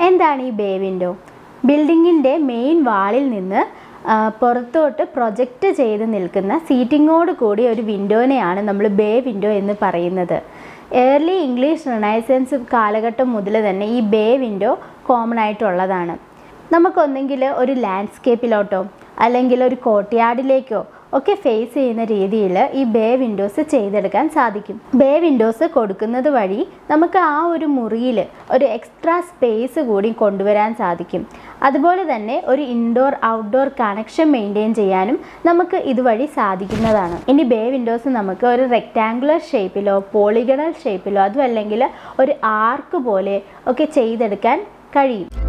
എന്താണ് ഈ bay window ബിൽഡിങ്ങിൻ്റെ മെയിൻ വാളിൽ നിന്ന് ആ, പുറത്തോട്ട് പ്രൊജക്റ്റ് ചെയ്ത് നിൽക്കുന്ന സീറ്റിങ്ങോട് കൂടിയ ഒരു വിൻഡോനെയാണ് നമ്മൾ ബേ വിൻഡോ എന്ന് പറയുന്നത് ഏർലി ഇംഗ്ലീഷ് റിനൈസൻസ് കാലഘട്ടം മുതൽ തന്നെ ഈ ബേ വിൻഡോ കോമൺ ആയിട്ടുള്ളതാണ് നമുക്കൊന്നെങ്കിൽ ഒരു ലാൻഡ്സ്കേപ്പിലോട്ടോ അല്ലെങ്കിൽ ഒരു കോർട്ട്യാർഡിലേക്കോ ഒക്കെ ഫേസ് ചെയ്യുന്ന രീതിയിൽ ഈ ബേ വിൻഡോസ് ചെയ്തെടുക്കാൻ സാധിക്കും ബേ വിൻഡോസ് കൊടുക്കുന്നത് വഴി നമുക്ക് ആ ഒരു മുറിയിൽ ഒരു എക്സ്ട്രാ സ്പേസ് കൂടി കൊണ്ടുവരാൻ സാധിക്കും അതുപോലെ തന്നെ ഒരു ഇൻഡോർ ഔട്ട്ഡോർ കണക്ഷൻ മെയിൻറ്റെയിൻ ചെയ്യാനും നമുക്ക് ഇതുവഴി സാധിക്കുന്നതാണ് ഇനി ബേ വിൻഡോസ് നമുക്ക് ഒരു റെക്റ്റാങ്കുലർ ഷേപ്പിലോ പോളിഗണൽ ഷേപ്പിലോ അതും അല്ലെങ്കിൽ ഒരു ആർക്ക് പോലെ ഒക്കെ ചെയ്തെടുക്കാൻ കഴിയും